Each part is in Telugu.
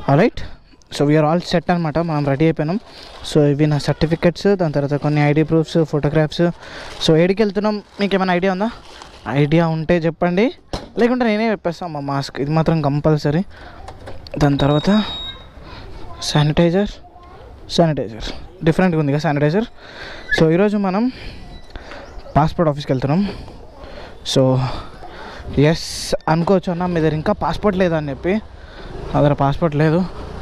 Right so we are all set అనమాట మనం రెడీ అయిపోయినాం సో ఇవి నా సర్టిఫికెట్స్ దాని తర్వాత కొన్ని ఐడి ప్రూఫ్స్ ఫోటోగ్రాఫ్స్ సో ఏడికి వెళ్తున్నాం మీకు ఏమైనా ఐడియా ఉందా ఐడియా ఉంటే చెప్పండి లేకుంటే నేనే చెప్పేస్తాను మా మాస్క్ ఇది మాత్రం కంపల్సరీ దాని తర్వాత శానిటైజర్ శానిటైజర్ డిఫరెంట్గా ఉంది కదా శానిటైజర్ సో ఈరోజు మనం పాస్పోర్ట్ ఆఫీస్కి వెళ్తున్నాం సో ఎస్ అనుకోవచ్చు అన్న మీ దగ్గర ఇంకా పాస్పోర్ట్ లేదా అని చెప్పి నా దగ్గర పాస్పోర్ట్ లేదు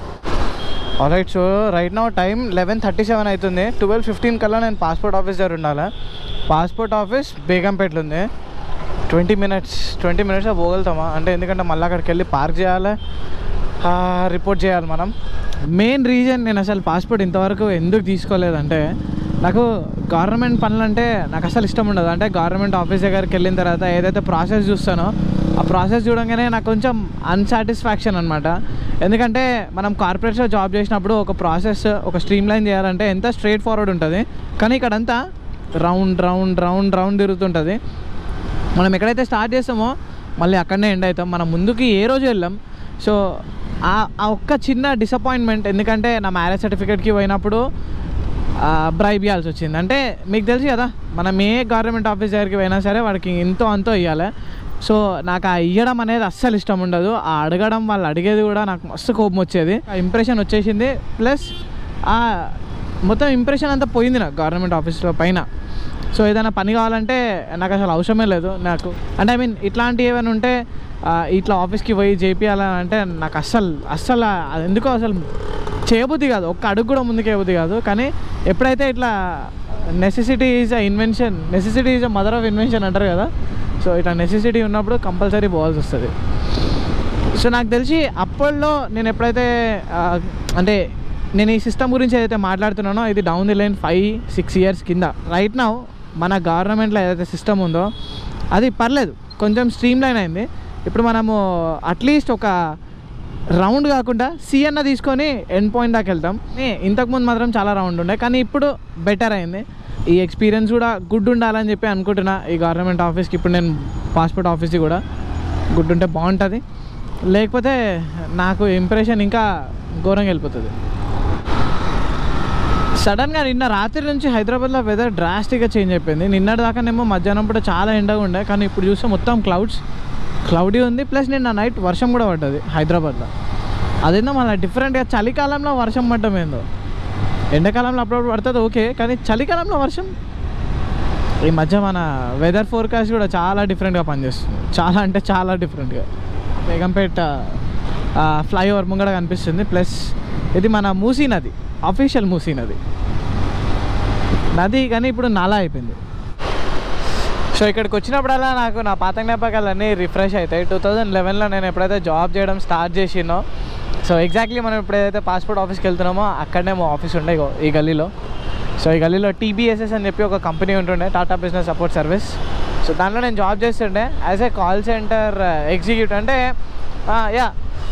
alright so right now time eleven thirty seven అవుతుంది ట్వెల్వ్ ఫిఫ్టీన్ కల్లా నేను పాస్పోర్ట్ ఆఫీస్ దగ్గర ఉండాలి పాస్పోర్ట్ ఆఫీస్ బేగంపేటలో ఉంది ట్వంటీ మినిట్స్ ట్వంటీ మినిట్స్ పోగలుగుతామా అంటే ఎందుకంటే మళ్ళీ అక్కడికి వెళ్ళి పార్క్ చేయాలి రిపోర్ట్ చేయాలి మనం మెయిన్ రీజన్ నేను అసలు పాస్పోర్ట్ ఇంతవరకు ఎందుకు తీసుకోలేదంటే నాకు గవర్నమెంట్ పనులు అంటే నాకు అసలు ఇష్టం ఉండదు అంటే గవర్నమెంట్ ఆఫీస్ దగ్గరికి వెళ్ళిన తర్వాత ఏదైతే ప్రాసెస్ చూస్తానో ఆ ప్రాసెస్ చూడంగానే నాకు కొంచెం అన్సాటిస్ఫాక్షన్ అనమాట ఎందుకంటే మనం కార్పొరేట్స్లో జాబ్ చేసినప్పుడు ఒక ప్రాసెస్ ఒక స్ట్రీమ్ లైన్ చేయాలంటే ఎంత స్ట్రైట్ ఫార్వర్డ్ ఉంటుంది కానీ ఇక్కడంతా రౌండ్ రౌండ్ రౌండ్ రౌండ్ తిరుగుతుంటుంది మనం ఎక్కడైతే స్టార్ట్ చేస్తామో మళ్ళీ అక్కడనే ఎండ్ అవుతాం మనం ముందుకి ఏ రోజు వెళ్ళాం సో ఆ ఆ ఒక్క చిన్న డిసప్పాయింట్మెంట్ ఎందుకంటే నా మ్యారేజ్ సర్టిఫికేట్కి పోయినప్పుడు బ్రైబ్ ఇవ్వాల్సి వచ్చింది అంటే మీకు తెలుసు కదా మనం ఏ గవర్నమెంట్ ఆఫీస్ దగ్గరికి పోయినా సరే వాడికి ఎంతో అంతో ఇవ్వాలి సో నాకు ఆ ఇవ్వడం అనేది అస్సలు ఇష్టం ఉండదు ఆ అడగడం వాళ్ళు అడిగేది కూడా నాకు మస్తు కోపం వచ్చేది ఆ ఇంప్రెషన్ వచ్చేసింది ప్లస్ ఆ మొత్తం ఇంప్రెషన్ అంతా పోయింది నాకు గవర్నమెంట్ ఆఫీస్లో పైన సో ఏదైనా పని కావాలంటే నాకు అసలు అవసరమే లేదు నాకు అంటే ఐ మీన్ ఇట్లాంటివి ఏమైనా ఉంటే ఆ, ఇట్లా ఆఫీస్కి పోయి చేపియాలని అంటే నాకు అస్సలు అస్సలు అది ఎందుకో అసలు చేయబుద్ధి కాదు ఒక్క అడుగు కూడా ముందుకు వేయబుద్ధి కాదు కానీ ఎప్పుడైతే ఇట్లా necessity is a invention necessity is a mother of invention అంటారు కదా సో ఇట్లా నెసెసిటీ ఉన్నప్పుడు కంపల్సరీ పోవాల్సి వస్తుంది సో నాకు తెలిసి అప్పట్లో నేను ఎప్పుడైతే ఆ, అంటే నేను ఈ సిస్టమ్ గురించి ఏదైతే మాట్లాడుతున్నానో ఇది down the line five six years కింద రైట్ నౌ మన గవర్నమెంట్లో ఏదైతే సిస్టమ్ ఉందో అది పర్లేదు కొంచెం స్ట్రీమ్ లైన్ అయింది ఇప్పుడు మనము అట్లీస్ట్ ఒక రౌండ్ కాకుండా సి అన్న తీసుకొని ఎండ్ పాయింట్ దాకా వెళ్తాం ఏ, ఇంతకుముందు మాత్రం చాలా రౌండ్ ఉండే కానీ ఇప్పుడు బెటర్ అయింది ఈ ఎక్స్పీరియన్స్ కూడా గుడ్ ఉండాలని చెప్పి అనుకుంటున్నా ఈ గవర్నమెంట్ ఆఫీస్కి ఇప్పుడు నేను పాస్పోర్ట్ ఆఫీస్కి కూడా గుడ్ ఉంటే బాగుంటుంది లేకపోతే నాకు ఇంప్రెషన్ ఇంకా ఘోరంగా వెళ్ళిపోతుంది సడన్గా నిన్న రాత్రి నుంచి హైదరాబాద్లో వెదర్ డ్రాస్టిక్గా చేంజ్ అయిపోయింది నిన్నటి దాకానేమో మధ్యాహ్నం పూట చాలా ఎండగా ఉండే కానీ ఇప్పుడు చూస్తే మొత్తం క్లౌడ్స్ క్లౌడీ ఉంది ప్లస్ నిన్న నైట్ వర్షం కూడా పడ్డది హైదరాబాద్లో అదేందో మళ్ళీ డిఫరెంట్గా చలికాలంలో వర్షం పడ్డం ఏందో ఎండాకాలంలో అప్పుడప్పుడు పడుతుంది ఓకే కానీ చలికాలంలో వర్షం ఈ మధ్య మన వెదర్ ఫోర్కాస్ట్ కూడా చాలా డిఫరెంట్గా పనిచేస్తుంది చాలా అంటే చాలా డిఫరెంట్గా బేగంపేట ఫ్లైఓవర్ ముంగడ కనిపిస్తుంది ప్లస్ ఇది మన మూసీ నది అఫీషియల్ మూసీ నది నది కానీ ఇప్పుడు నాలా అయిపోయింది సో ఇక్కడికి వచ్చినప్పుడల్లా నాకు నా పాత జ్ఞాపకాలన్నీ రిఫ్రెష్ అవుతాయి టూ థౌజండ్ లెవెన్లో నేను ఎప్పుడైతే జాబ్ చేయడం స్టార్ట్ చేసినో సో ఎగ్జాక్ట్లీ మనం ఎప్పుడైతే పాస్పోర్ట్ ఆఫీస్కి వెళ్తున్నామో అక్కడనే మా ఆఫీస్ ఉండే ఇగో ఈ గల్లీలో సో ఈ గల్లీలో టీబీఎస్ఎస్ అని చెప్పి ఒక కంపెనీ ఉంటుండే Tata business support service so దాంట్లో నేను జాబ్ చేస్తుండే as a call center executive అంటే యా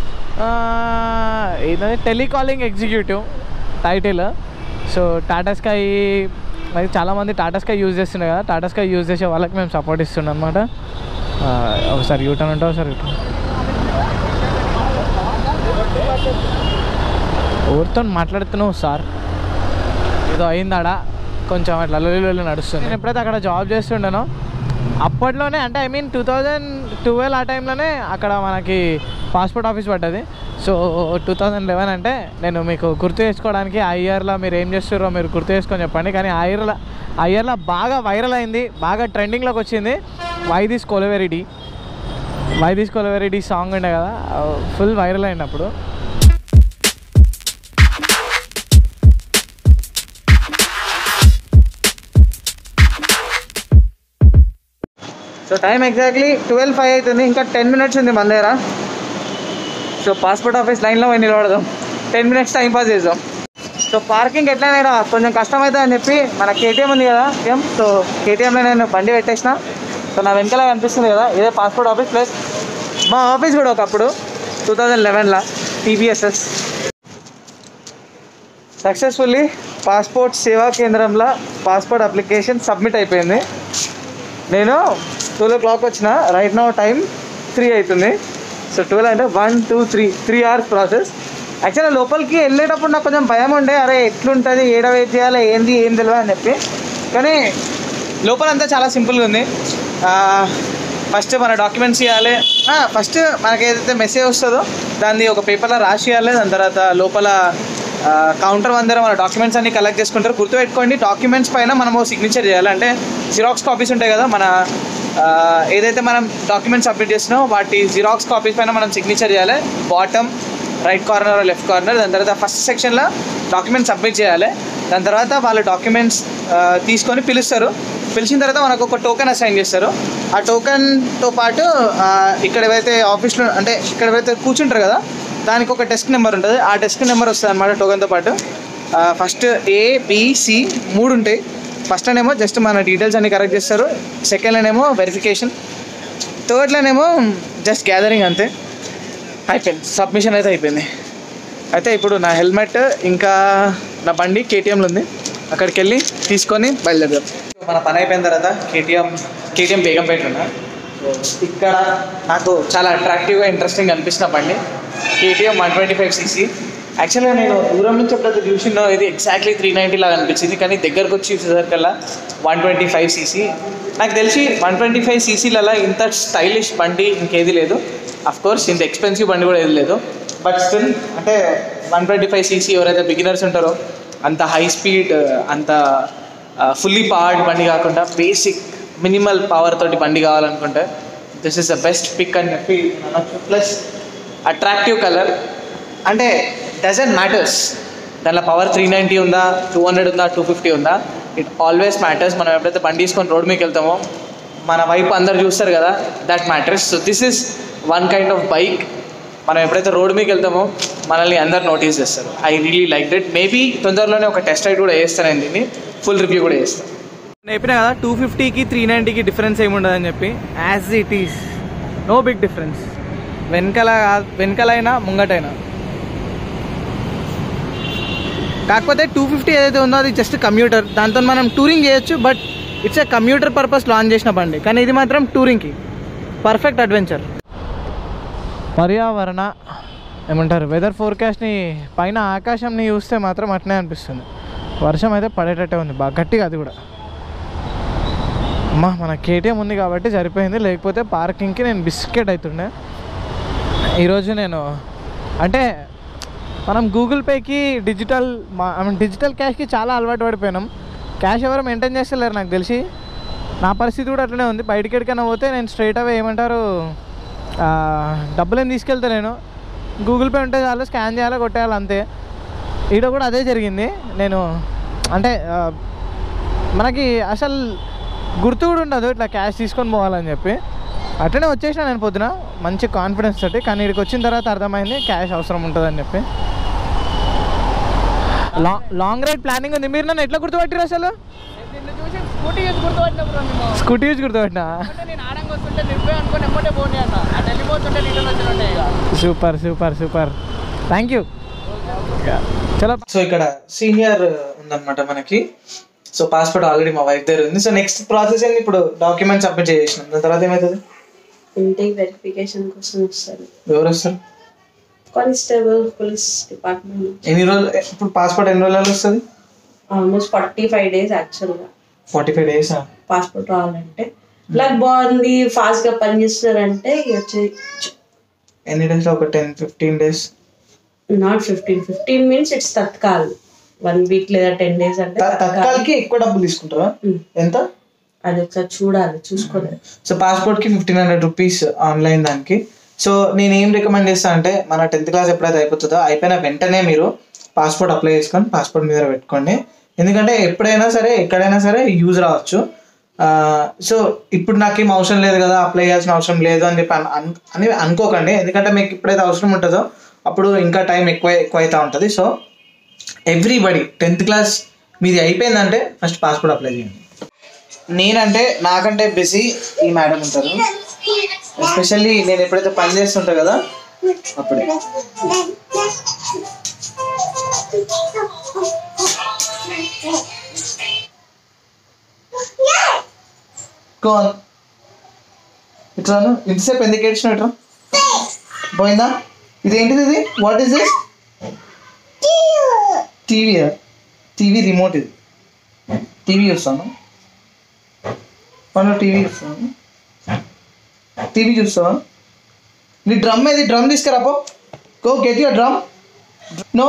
ఇది telecalling executive title so Tata Sky మరి చాలామంది టాటా స్కై యూజ్ చేస్తున్నారు కదా టాటా స్కై యూజ్ చేసే వాళ్ళకి మేము సపోర్ట్ ఇస్తున్నాం అనమాట ఒకసారి యూటర్న్ ఉంటే ఒకసారి యూటర్న్ ఎవరితో మాట్లాడుతున్నావు సార్ ఏదో అయిందాడా కొంచెం అట్లా లొల్లి లొల్లి నడుస్తుంది నేను ఎప్పుడైతే అక్కడ జాబ్ చేస్తుండేనో అప్పట్లోనే అంటే I mean two thousand twelve ఆ టైంలోనే అక్కడ మనకి పాస్పోర్ట్ ఆఫీస్ పడ్డది సో టూ థౌజండ్ లెవెన్ అంటే నేను మీకు గుర్తు చేసుకోవడానికి ఆ ఇయర్లో మీరు ఏం చేస్తారో మీరు గుర్తు చేసుకొని చెప్పండి కానీ ఆ ఇయర్లో ఆ ఇయర్లో బాగా వైరల్ అయింది బాగా ట్రెండింగ్లోకి వచ్చింది why this Kolaveri Di why this Kolaveri Di song ఉండే కదా ఫుల్ వైరల్ అయింది అప్పుడు so time exactly twelve five అవుతుంది ఇంకా టెన్ మినిట్స్ ఉంది మన దగ్గర సో పాస్పోర్ట్ ఆఫీస్ లైన్లో పోయి నిలబడదాం టెన్ మినిట్స్ టైం పాస్ చేద్దాం సో పార్కింగ్ ఎట్లయినా కొంచెం కష్టమవుతుంది అని చెప్పి మన కేటీఎం ఉంది కదా కేటీఎం సో కేటీఎంలో నేను బండి పెట్టేసిన సో నా వెనకాల కనిపిస్తుంది కదా ఇదే పాస్పోర్ట్ ఆఫీస్ ప్లస్ మా ఆఫీస్ కూడా ఒకప్పుడు టూ థౌజండ్ లెవెన్లో టీబీఎస్ఎస్ సక్సెస్ఫుల్లీ పాస్పోర్ట్ సేవా కేంద్రంలో పాస్పోర్ట్ అప్లికేషన్ సబ్మిట్ అయిపోయింది నేను ట్వెల్వ్ ఓ క్లాక్ వచ్చిన రైట్ నో టైం త్రీ అవుతుంది సో ట్వెల్వ్ అంటే one two three three hours process యాక్చువల్గా లోపలికి వెళ్ళేటప్పుడు నాకు కొంచెం భయం ఉండే అరే ఎట్లుంటుంది ఏడ వెయిట్ చేయాలి ఏంది ఏం తెలియదు అని చెప్పి కానీ లోపలంతా చాలా సింపుల్గా ఉంది ఫస్ట్ మన డాక్యుమెంట్స్ ఇవ్వాలి ఫస్ట్ మనకి ఏదైతే మెసేజ్ వస్తుందో దాన్ని ఒక పేపర్లో రాసి ఇవ్వాలి దాని తర్వాత లోపల కౌంటర్ అందరూ మన డాక్యుమెంట్స్ అన్ని కలెక్ట్ చేసుకుంటారు గుర్తుపెట్టుకోండి డాక్యుమెంట్స్ పైన మనము సిగ్నేచర్ చేయాలి అంటే జిరాక్స్ కాపీస్ ఉంటాయి కదా మన ఆ, ఏదైతే మనం డాక్యుమెంట్స్ సబ్మిట్ చేసినామో వాటి జిరాక్స్ కాపీస్ పైన మనం సిగ్నేచర్ చేయాలి bottom right corner left corner దాని తర్వాత ఫస్ట్ సెక్షన్లో డాక్యుమెంట్స్ సబ్మిట్ చేయాలి దాని తర్వాత వాళ్ళు డాక్యుమెంట్స్ తీసుకొని పిలుస్తారు పిలిచిన తర్వాత మనకు ఒక టోకెన్ అసైన్ చేస్తారు ఆ టోకెన్తో పాటు ఆ, ఇక్కడ ఏవైతే ఆఫీస్లో అంటే ఇక్కడ ఏవైతే కూర్చుంటారు కదా దానికి ఒక డెస్క్ నెంబర్ ఉంటుంది ఆ డెస్క్ నెంబర్ వస్తుంది అనమాట టోకెన్తో పాటు ఫస్ట్ ఏ బిసి మూడు ఉంటాయి ఫస్ట్లోనేమో జస్ట్ మన డీటెయిల్స్ అన్ని కరెక్ట్ చేస్తారు సెకండ్లోనేమో వెరిఫికేషన్ థర్డ్లోనేమో జస్ట్ గ్యాదరింగ్ అంతే అయిపోయింది సబ్మిషన్ అయితే అయిపోయింది అయితే ఇప్పుడు నా హెల్మెట్ ఇంకా నా బండి కేటీఎంలో ఉంది అక్కడికి వెళ్ళి తీసుకొని బయలుదేరదాం మన పని అయిపోయిన తర్వాత కేటీఎం కేటీఎం బేగంపేట ఉన్నా సో ఇక్కడ నాకు చాలా అట్రాక్టివ్గా ఇంట్రెస్టింగ్ అనిపించిన బండి KTM one twenty five CC యాక్చువల్గా నేను దూరం నుంచి ఎప్పుడైతే చూసినో ఇది ఎగ్జాక్ట్లీ త్రీ నైంటీ లాగా అనిపించింది కానీ దగ్గరకు వచ్చి చూసేసరికల్లా వన్ ట్వంటీ ఫైవ్ సీసీ నాకు తెలిసి వన్ ట్వంటీ ఫైవ్ సీసీలలో ఇంత స్టైలిష్ బండి ఇంకేది లేదు అఫ్ కోర్స్ ఇంత ఎక్స్పెన్సివ్ బండి కూడా ఏది లేదు బట్ స్టిల్ అంటే వన్ ట్వంటీ ఫైవ్ సీసీ ఎవరైతే బిగినర్స్ ఉంటారో అంత హై స్పీడ్ అంత ఫుల్లీ పవర్డ్ బండి కాకుండా బేసిక్ మినిమల్ పవర్ తోటి బండి కావాలనుకుంటే this is the best pick అని చెప్పి అనొచ్చు ప్లస్ అట్రాక్టివ్ కలర్ అంటే డజంట్ మ్యాటర్స్ దానిలో పవర్ త్రీ నైంటీ ఉందా టూ హండ్రెడ్ ఉందా టూ ఫిఫ్టీ ఉందా ఇట్ ఆల్వేస్ మ్యాటర్స్ మనం ఎప్పుడైతే బండి తీసుకొని రోడ్ మీదకి వెళ్తామో మన వైపు అందరు చూస్తారు కదా that matters so this is one kind of bike మనం ఎప్పుడైతే రోడ్ మీదకి వెళ్తామో మనల్ని అందరు నోటీస్ చేస్తారు I really like that maybe తొందరలోనే ఒక టెస్ట్ రైడ్ కూడా వేస్తాను నేను దీన్ని ఫుల్ రివ్యూ కూడా చేస్తాను నేను చెప్పిన కదా టూ ఫిఫ్టీకి త్రీ నైంటీకి డిఫరెన్స్ ఏమి ఉండదని చెప్పి as it is no big difference వెనకాల వెనకాలైనా ముంగటైనా కాకపోతే టూ ఫిఫ్టీ ఏదైతే ఉందో అది జస్ట్ కమ్యూటర్ దాంతో మనం టూరింగ్ చేయొచ్చు but it's a commuter purpose launch చేసిన బండి కానీ ఇది మాత్రం టూరింగ్కి పర్ఫెక్ట్ అడ్వెంచర్ పర్యావరణ ఏమంటారు వెదర్ ఫోర్కాస్ట్ని పైన ఆకాశంని చూస్తే మాత్రం అట్నే అనిపిస్తుంది వర్షం అయితే పడేటట్టే ఉంది బాగా గట్టిగా అది కూడా అమ్మా మన కేటీఎం ఉంది కాబట్టి సరిపోయింది లేకపోతే పార్కింగ్కి నేను బిస్కెట్ అవుతుండే ఈరోజు నేను అంటే మనం గూగుల్ పేకి డిజిటల్ మా ఐ మీన్ డిజిటల్ క్యాష్కి చాలా అలవాటు పడిపోయినాం క్యాష్ ఎవరు మెయింటైన్ చేస్తలేరు నాకు తెలిసి నా పరిస్థితి కూడా అట్లనే ఉంది బయటికి ఎక్కడికైనా పోతే నేను స్ట్రైట్ అవే ఏమంటారు ఆ, డబ్బులు ఏం తీసుకెళ్తా నేను గూగుల్ పే ఉంటే చాలు స్కాన్ చేయాలి కొట్టేయాలి అంతే ఈడ కూడా అదే జరిగింది నేను అంటే ఆ, మనకి అసలు గుర్తు కూడా ఉండదు ఇట్లా క్యాష్ తీసుకొని పోవాలని చెప్పి అట్లనే వచ్చేసిన నేను పొద్దున మంచి కాన్ఫిడెన్స్ తోటి కానీ ఇక్కడికి వచ్చిన తర్వాత అర్థమైంది క్యాష్ అవసరం ఉంటుందని చెప్పి లాంగ్ లాంగ్ రైడ్ ప్లానింగ్ ఉంది మీరు నన్ను ఎట్లా గుర్తుపట్టారు అసలు నిన్ను చూసి స్కూటీ చేసి గుర్తుపట్టినప్పుడు మేము స్కూటీ యూజ్ గుర్తుపట్టినా అంటే నేను ఆడంగా వస్తుంటే నిర్భయ అనుకుని ఎమ్మటే పోనీ అన్న అటు వెళ్ళిపోతుంటే రిటర్న్ వచ్చినట్టే ఇక super super super thank you చలో సో ఇక్కడ సీనియర్ ఉందన్నమాట మనకి సో పాస్పోర్ట్ ఆల్రెడీ మా వైఫ్ దగ్గర ఉంది సో నెక్స్ట్ ప్రాసెస్ ఏంది ఇప్పుడు డాక్యుమెంట్ సబ్మిట్ చేసేసినాం దాని తర్వాత ఏమవుతుంది ఇంటి వెరిఫికేషన్ కోసం వస్తారు ఎవరు వస్తారు కానిస్టేబుల్ పోలీస్ డిపార్ట్మెంట్ ఎన్ని రోజులు ఇప్పుడు పాస్పోర్ట్ ఎన్ని రోజులు వస్తుంది ఆల్మోస్ట్ ఫార్టీ ఫైవ్ డేస్ యాక్చువల్గా ఫార్టీ ఫైవ్ డేస్ పాస్పోర్ట్ రావాలంటే లక్ బాగుంది ఫాస్ట్ గా పనిచేస్తున్నారంటే వచ్చి ఎన్ని డేస్ ఒక ten fifteen days not fifteen fifteen minutes it's Tatkal one week లేదా టెన్ డేస్ అంటే తత్కాల్ తత్కాల్కి ఎక్కువ డబ్బులు తీసుకుంటారా ఉమ్. ఎంత అది ఒకసారి చూడాలి చూసుకోలేదు సో పాస్పోర్ట్కి ఫిఫ్టీన్ హండ్రెడ్ రూపీస్ ఆన్లైన్ దానికి సో నేను ఏం రికమెండ్ చేస్తాను అంటే మన టెన్త్ క్లాస్ ఎప్పుడైతే అయిపోతుందో అయిపోయిన వెంటనే మీరు పాస్పోర్ట్ అప్లై చేసుకొని పాస్పోర్ట్ మీద పెట్టుకోండి ఎందుకంటే ఎప్పుడైనా సరే ఎక్కడైనా సరే యూజ్ రావచ్చు సో ఇప్పుడు నాకేం అవసరం లేదు కదా అప్లై చేయాల్సిన అవసరం లేదు అని చెప్పి అన్- అన్- అని అనుకోకండి ఎందుకంటే మీకు ఎప్పుడైతే అవసరం ఉంటుందో అప్పుడు ఇంకా టైం ఎక్కువ ఎక్కువ అవుతూ ఉంటుంది సో ఎవ్రీబడి టెన్త్ క్లాస్ మీది అయిపోయిందంటే ఫస్ట్ పాస్పోర్ట్ అప్లై చేయండి నేనంటే నాకంటే బిజీ ఈ మేడం ఉంటారు ఎస్పెషల్లీ నేను ఎప్పుడైతే పని చేస్తుంటా కదా అప్పుడే కోన్ ఇట్లాను ఇంతసేపు ఎందుకు ఏడ్చినావు ఇట్లా పోయిందా ఇది ఏంటిది ఇది what is this TV TV remote ఇది టీవీ చూస్తాను మనం టీవీ చూస్తాను టీవీ చూస్తావా నీ డ్రమ్ ఏది డ్రమ్ తీసుకురాపో go get your drum no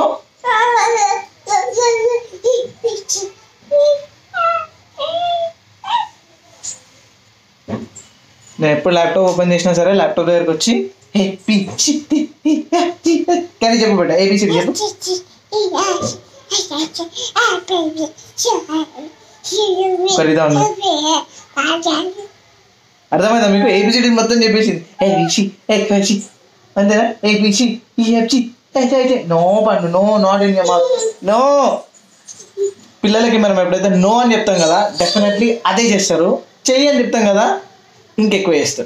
నేను ఎప్పుడు ల్యాప్టాప్ ఓపెన్ చేసినా సరే ల్యాప్టాప్ దగ్గరికి వచ్చి హే పిచ్చి కానీ చెప్పు బిడ్డ ఏబిసిడి చెప్పు సరిదా ఉంది అర్థమైందా మీకు ఏబిసిడి మొత్తం చెప్పేసింది ఏ బిసి ఏ కసి అంతేనా ఏ బిసి ఈ ఎఫ్సి అయితే అయితే నో పండు నో నాట్ ఇన్ నో పిల్లలకి మనం ఎప్పుడైతే నో అని చెప్తాం కదా డెఫినెట్లీ అదే చేస్తారు చెయ్యి అని చెప్తాం కదా ఇంకెక్కువ చేస్తారు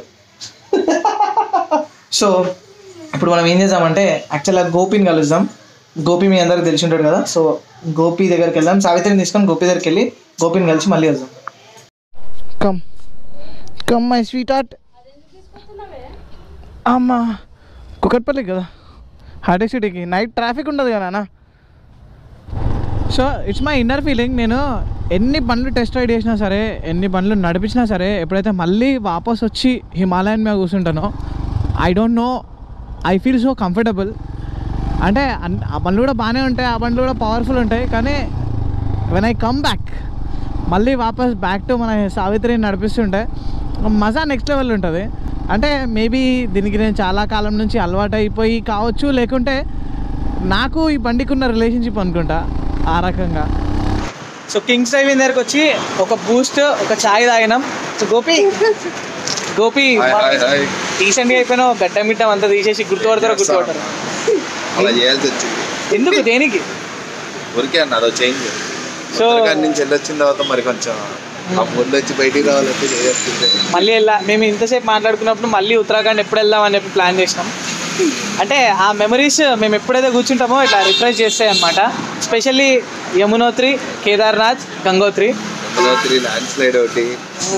సో ఇప్పుడు మనం ఏం చేద్దామంటే యాక్చువల్గా గోపిని కలుద్దాం గోపి మీ అందరికి తెలిసి ఉంటాడు కదా సో గోపి దగ్గరికి వెళ్దాం సావిత్రిని తీసుకొని గోపి దగ్గరికి వెళ్ళి గోపిని కలిసి మళ్ళీ వద్దాం come come my sweetheart అమ్మా కుకట్పల్లి కదా హైటెక్ సిటీకి నైట్ ట్రాఫిక్ ఉండదు కదా నాన్న so it's my inner feeling నేను ఎన్ని బండ్లు టెస్ట్ రైడ్ చేసినా సరే ఎన్ని బండ్లు నడిపించినా సరే ఎప్పుడైతే మళ్ళీ వాపస్ వచ్చి హిమాలయన్ మీద కూర్చుంటానో I don't know I feel so comfortable అంటే అన్- ఆ బండ్లు కూడా బాగానే ఉంటాయి ఆ బండ్లు కూడా పవర్ఫుల్ ఉంటాయి కానీ వెన్ ఐ కమ్ బ్యాక్ మళ్ళీ వాపస్ బ్యాక్ టు మన సావిత్రిని నడిపిస్తుంటే మజా నెక్స్ట్ లెవెల్ ఉంటుంది అంటే మేబీ దీనికి నేను చాలా కాలం నుంచి అలవాటు అయిపోయి కావచ్చు లేకుంటే నాకు ఈ బండికి ఉన్న రిలేషన్షిప్ అనుకుంటా ఆ రకంగా సో కింగ్స్ డ్రైవింగ్ దగ్గరకు వచ్చి ఒక బూస్ట్ ఒక చాయ్ తాగినాం so Gopi Gopi hi hi hi రీసెంట్గా అయిపోయిన గడ్డం గిడ్డం అంతా తీసేసి గుర్తుపడతారో గుర్తుపడతారు అలా చేయాల్సి వచ్చింది ఎందుకు దేనికి ఊరికే అన్న అదో చేంజ్ సో ఉత్తరాఖండ్ నుంచి వెళ్ళొచ్చిన తర్వాత మరి కొంచెం ఆ ముందు వచ్చి బయటికి రావాలంటే చేయాల్సిందే మళ్ళీ వెళ్ళా మేము ఇంతసేపు మాట్లాడుకున్నప్పుడు మళ్ళీ ఉత్తరాఖండ్ ఎప్పుడు వెళ్దాం అని చెప్పి ప్లాన్ చేసినాం అంటే ఆ మెమరీస్ మేము ఎప్పుడైతే కూర్చుంటామో ఇట్లా రిఫ్రెష్ చేస్తాయి అనమాట specially Yamunotri Kedarnath Gangotri three landslide ఒకటి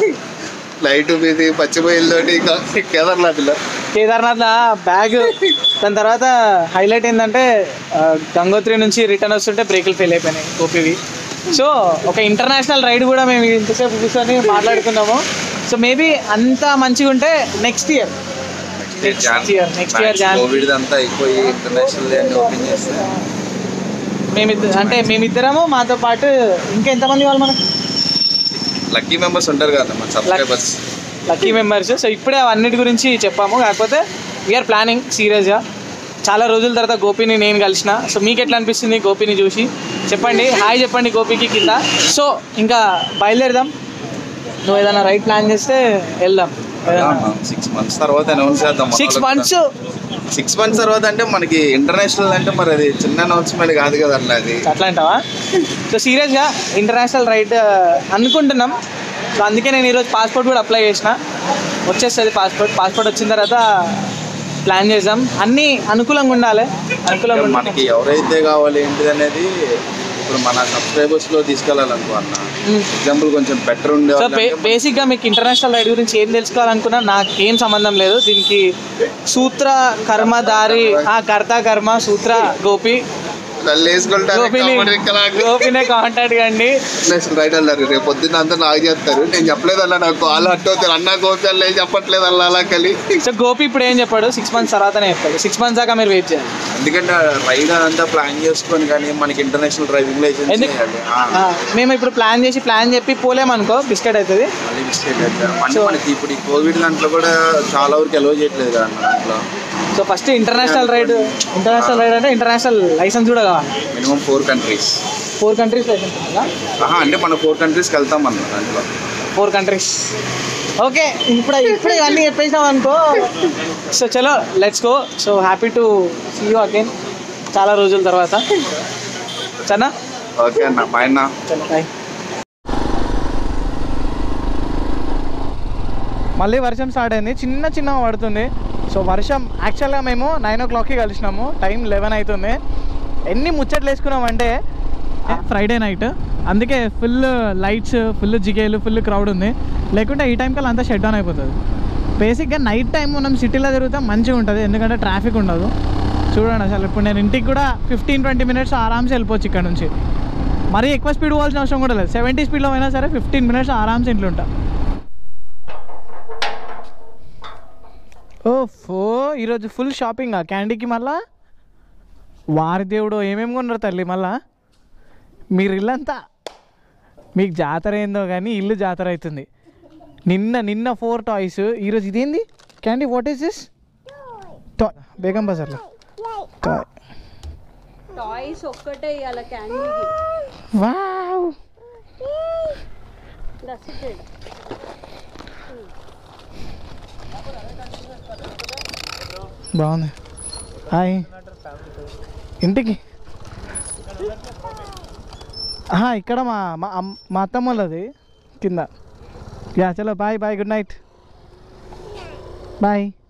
లైట్ మీది పచ్చిపోయిల్ తోటి ఇంకా కేదార్నాథ్లో కేదార్నాథ్ బ్యాగ్ దాని తర్వాత హైలైట్ ఏంటంటే ఆ, గంగోత్రి నుంచి రిటర్న్ వస్తుంటే బ్రేకులు ఫెయిల్ అయిపోయినాయి ఓపీవి సో ఒక ఇంటర్నేషనల్ రైడ్ కూడా మేము ఇంతసేపు కూర్చొని మాట్లాడుకున్నాము సో మేబీ అంత మంచిగా ఉంటే next year next year next year జాన్ కోవిడ్ అంతా అయిపోయి ఇంటర్నేషనల్ అన్ని ఓపెన్ చేస్తే మేమిద్దరు అంటే మేమిద్దరము మాతో పాటు ఇంకెంతమంది వాళ్ళు మనకు లక్కీ మెంబర్స్ ఉంటారు కదా మన సబ్స్క్రైబర్స్ లక్కీ మెంబర్స్ సో ఇప్పుడే అవన్నిటి గురించి చెప్పాము కాకపోతే వీఆర్ ప్లానింగ్ సీరియస్గా చాలా రోజుల తర్వాత గోపిని నేను కలిసిన సో మీకు ఎట్లా అనిపిస్తుంది గోపిని చూసి చెప్పండి హాయ్ చెప్పండి గోపికి కింద సో ఇంకా బయలుదేరదాం నువ్వు ఏదైనా రైట్ ప్లాన్ చేస్తే వెళ్దాం సిక్స్ మంత్స్ తర్వాత అనౌన్స్ చేద్దాం సిక్స్ మంత్స్ సిక్స్ మంత్స్ తర్వాత అంటే మనకి ఇంటర్నేషనల్ అంటే మరి అది చిన్న అనౌన్స్మెంట్ కాదు కదా అట్లా అది అట్లా అంటావా సో సీరియస్గా ఇంటర్నేషనల్ రైడ్ అనుకుంటున్నాం సో అందుకే నేను ఈరోజు పాస్పోర్ట్ కూడా అప్లై చేసిన వచ్చేస్తుంది పాస్పోర్ట్ పాస్పోర్ట్ వచ్చిన తర్వాత ప్లాన్ చేద్దాం అన్నీ అనుకూలంగా ఉండాలి అనుకూలంగా ఉండాలి మనకి ఎవరైతే కావాలి ఏంటిది అనేది ఇప్పుడు మన సబ్స్క్రైబర్స్ లో తీసుకెళ్ళాలనుకో అన్న ఎగ్జాంపుల్ కొంచెం బెటర్ ఉండే సో వాళ్ళంటే బే బేసిక్గా మీకు ఇంటర్నేషనల్ రైడ్ గురించి ఏం తెలుసుకోవాలనుకున్నా నాకు ఏం సంబంధం లేదు దీనికి సూత్ర కర్మ దారి ఆ కర్త కర్మ సూత్ర గోపి వాళ్ళు వేసుకుంటారు గోపిని గోపినే కాంటాక్ట్ కండి రైట్ అన్నారు రేపు పొద్దున్న అంతా నాకు చేస్తారు నేను చెప్పలేదు అన్న నాకు వాళ్ళు అట్టు అవుతారు అన్న గోపి అల్ల చెప్పట్లేదు అల్ల అలా కలి సో గోపి ఇప్పుడు ఏం చెప్పాడు సిక్స్ మంత్స్ తర్వాతనే చెప్పాడు సిక్స్ మంత్స్ దాకా మీరు వెయిట్ చేయాలి ఎందుకంటే రైడ్ అంతా ప్లాన్ చేసుకొని కానీ మనకి ఇంటర్నేషనల్ డ్రైవింగ్ లైసెన్స్ ఎందుకు? చేయాలి ఆ, ఆ, మేము ఇప్పుడు ప్లాన్ చేసి ప్లాన్ చెప్పి పోలేమనుకో బిస్కెట్ అవుతుంది మళ్ళీ మిస్టేక్ అయితే మళ్ళీ మనకి ఇప్పుడు ఈ కోవిడ్ దాంట్లో కూడా చాలా వరకు ఎలో చేయట్లేదు కదా అన్న దాంట్లో so first international ride international ride అంటే ఇంటర్నేషనల్ లైసెన్స్ కూడా కావాలి minimum four countries four countries licence ఉందా ఆహా అంటే మనం ఫోర్ కంట్రీస్కి వెళ్తాం అన్న దాంట్లో ఫోర్ కంట్రీస్ ఓకే ఇప్పుడు ఇప్పుడు ఇవన్నీ చెప్పేసాం అనుకో సో చలో let's go so happy to see you again చాలా రోజుల తర్వాత చనా ఓకే అన్న బాయ్ అన్న చలో బాయ్ మళ్ళీ వర్షం స్టార్ట్ అయింది చిన్న చిన్నగా పడుతుంది సో వర్షం యాక్చువల్గా మేము నైన్ ఓ క్లాక్కి కలిసినాము టైం లెవెన్ అవుతుంది ఎన్ని ముచ్చట్లు వేసుకున్నామంటే ఫ్రైడే నైట్ అందుకే ఫుల్ లైట్స్ ఫుల్ జిగేలు ఫుల్ క్రౌడ్ ఉంది లేకుంటే ఈ టైం కల్లా అంతా షట్ డౌన్ అయిపోతుంది బేసిక్గా నైట్ టైం మనం సిటీలో తిరుగుతాం మంచిగా ఉంటుంది ఎందుకంటే ట్రాఫిక్ ఉండదు చూడండి అసలు ఇప్పుడు నేను ఇంటికి కూడా ఫిఫ్టీన్ ట్వంటీ మినిట్స్ ఆరామ్స్ వెళ్ళిపోవచ్చు ఇక్కడ నుంచి మరీ ఎక్కువ స్పీడ్ పోవాల్సిన అవసరం కూడా లేదు సెవెంటీ స్పీడ్లో అయినా సరే ఫిఫ్టీన్ మినిట్స్ ఆరామ్స్ ఇంట్లో ఉంటా ఓ ఫో ఈరోజు ఫుల్ షాపింగ్ ఆ క్యాండీకి మళ్ళా వారి దేవుడు ఏమేమి కొన్నారు తల్లి మళ్ళా మీరు ఇల్లంతా మీకు జాతర ఏందో కానీ ఇల్లు జాతర అవుతుంది నిన్న నిన్న ఫోర్ టాయ్స్ ఈరోజు ఇదేంది candy what is this toy బేగం బజార్లో టాయ్ టాయ్స్ ఒక్కటే ఇవాళ క్యాండీకి వావ్ బాగుంది హాయ్ ఇంటికి ఆహా, ఇక్కడ మా మా అమ్- మా అత్తమ్మ వాళ్ళది కింద యా చలో bye bye good night bye